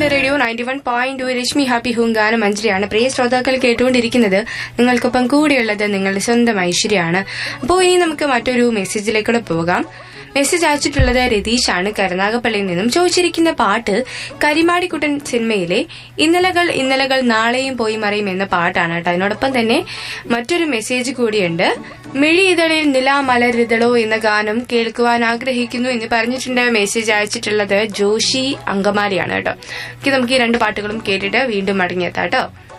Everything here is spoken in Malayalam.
എന്റെ radio ninety one point two Rashmi happy ഹൂം ഗാനം മഞ്ജരിയാണ് പ്രിയ ശ്രോതാക്കൾ കേട്ടുകൊണ്ടിരിക്കുന്നത് നിങ്ങൾക്കൊപ്പം കൂടെയുള്ളത് നിങ്ങളുടെ സ്വന്തം ഐശ്വര്യാണ് അപ്പോൾ ഇനി നമുക്ക് മറ്റൊരു മെസ്സേജിലേക്കൂടെ പോകാം മെസ്സേജ് അയച്ചിട്ടുള്ളത് രതീഷാണ് കരുനാഗപ്പള്ളിയിൽ നിന്നും ചോദിച്ചിരിക്കുന്ന പാട്ട് കരിമാടിക്കുട്ടൻ സിനിമയിലെ ഇന്നലകൾ ഇന്നലകൾ നാളെയും പോയി മറിയും എന്ന പാട്ടാണ് കേട്ടോ അതിനോടൊപ്പം തന്നെ മറ്റൊരു മെസ്സേജ് കൂടിയുണ്ട് മിഴിയിതളിൽ നിലാ മലരിതളോ എന്ന ഗാനം കേൾക്കുവാൻ ആഗ്രഹിക്കുന്നു എന്ന് പറഞ്ഞിട്ടുണ്ട് മെസ്സേജ് അയച്ചിട്ടുള്ളത് ജോഷി അങ്കമാലിയാണ് കേട്ടോ ഓക്കെ നമുക്ക് ഈ രണ്ട് പാട്ടുകളും കേട്ടിട്ട് വീണ്ടും മടങ്ങിയെത്താം കേട്ടോ